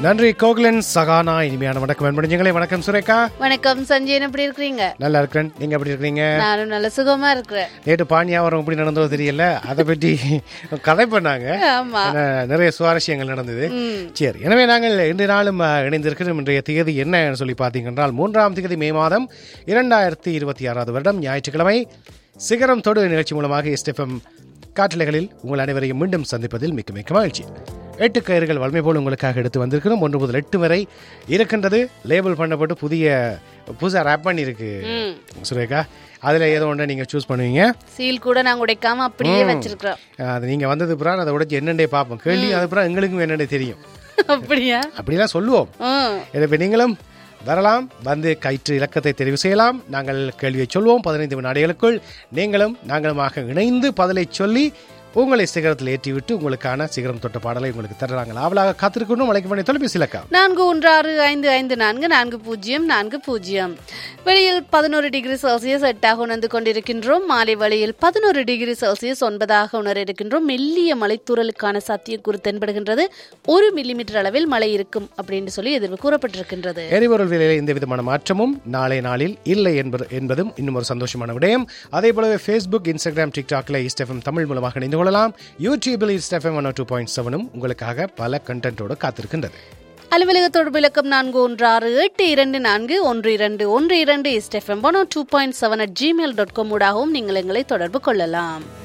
நன்றி கோகுலன் சகானா இனிமையான வணக்கம் அன்படிஞ்சங்களே வணக்கம் சுரேகா வணக்கம் சஞ்சயன் எப்படி இருக்கிறீங்க நல்லா இருக்கிறேன் நீங்க எப்படி இருக்கீங்க நானும் நல்ல சுகமா இருக்கிறேன் நேற்று பாணியாவரம் எப்படி நடந்ததோ தெரியல அதை பற்றி கதை பண்ணாங்க ஆமா ஆனா, நிறைய சுவாரஸ்யங்கள் நடந்தது சரி எனவே நாங்கள் இன்று நாளும் அஹ், இணைந்திருக்கிறோம் இன்றைய தேதி என்ன சொல்லி பார்த்தீங்கன்றால் மூன்றாம் தேதி மே மாதம் இரண்டாயிரத்தி இருபத்தி ஆறாவது வருடம் ஞாயிற்றுக்கிழமை சிகரம் தொடு நிகழ்ச்சி மூலமாக எஸ்டிஎஃப்எம் காற்றலைகளில் உங்கள் அனைவரையும் மீண்டும் சந்திப்பதில் மிக்க மிக்க மகிழ்ச்சி எட்டு கயிறுகள் வலிமை போல் உங்களுக்காக எடுத்து வந்திருக்கிறோம் ஒன்று முதல் எட்டு வரை இருக்கின்றது லேபிள் பண்ணப்பட்டு புதிய புதுசாக ரேப் பண்ணியிருக்கு சுரேகா அதில் ஏதோ ஒன்றை நீங்கள் சூஸ் பண்ணுவீங்க சீல் கூட நாங்க உடைக்காம அப்படியே வச்சிருக்கிறோம் அஹ், அது நீங்கள் வந்தது பிறகு அதை உடைச்சு என்னென்னே பார்ப்போம் கேள்வி அது பிறகு எங்களுக்கும் என்னென்ன தெரியும் அப்படியா அப்படிலாம் சொல்லுவோம் ம். எனவே நீங்களும் வரலாம் வந்து கயிற்று இலக்கத்தை தெரிவு செய்யலாம் நாங்கள் கேள்வியை சொல்வோம் பதினைந்து வினாடிகளுக்குள் நீங்களும் நாங்களுமாக இணைந்து பதிலை சொல்லி உங்களை சிகரத்தில் ஏற்றிவிட்டு உங்களுக்கான சிகரம் தொட்ட பாடலை உங்களுக்கு தர்றாங்க ஆவலாக காத்திருக்கணும் அழைக்க வேண்டிய தொலைபேசி இலக்கம் நான்கு ஒன்று ஆறு ஐந்து ஐந்து நான்கு நான்கு பூஜ்ஜியம் நான்கு பூஜ்ஜியம் வெளியில் பதினோரு டிகிரி செல்சியஸ் எட்டாக உணர்ந்து கொண்டிருக்கின்றோம் மாலை வழியில் பதினோரு டிகிரி செல்சியஸ் ஒன்பதாக உணர இருக்கின்றோம் மெல்லிய மலைத்தூறலுக்கான சாத்தியக்கூறு தென்படுகின்றது ஒரு மில்லிமீட்டர் அளவில் மழை இருக்கும் அப்படின்னு சொல்லி எதிர்வு கூறப்பட்டிருக்கின்றது எரிபொருள் விலையில் எந்த விதமான மாற்றமும் நாளை நாளில் இல்லை என்பது என்பதும் இன்னும் ஒரு சந்தோஷமான விடயம் அதே போலவே ஃபேஸ்புக் இன்ஸ்டாகிராம் டிக்டாக்ல இஸ்டெஃபம் தமிழ் மூலமாக இணைந்து கொள்ளலாம் யூடியூபில் இஸ்டெஃபம் ஒன் டூ பாயிண்ட் செவனும் உங்களுக்காக பல கண்டென்ட்டோடு காத்திருக்கின்றது அலுவலக தொடர்பு இலக்கம் நான்கு ஒன்று ஆறு எட்டு இரண்டு நான்கு ஒன்று இரண்டு ஒன்று இரண்டு இஸ்டெஃபம் one two point seven at Gmail dot com ஊடாகவும் நீங்கள் எங்களை தொடர்பு கொள்ளலாம்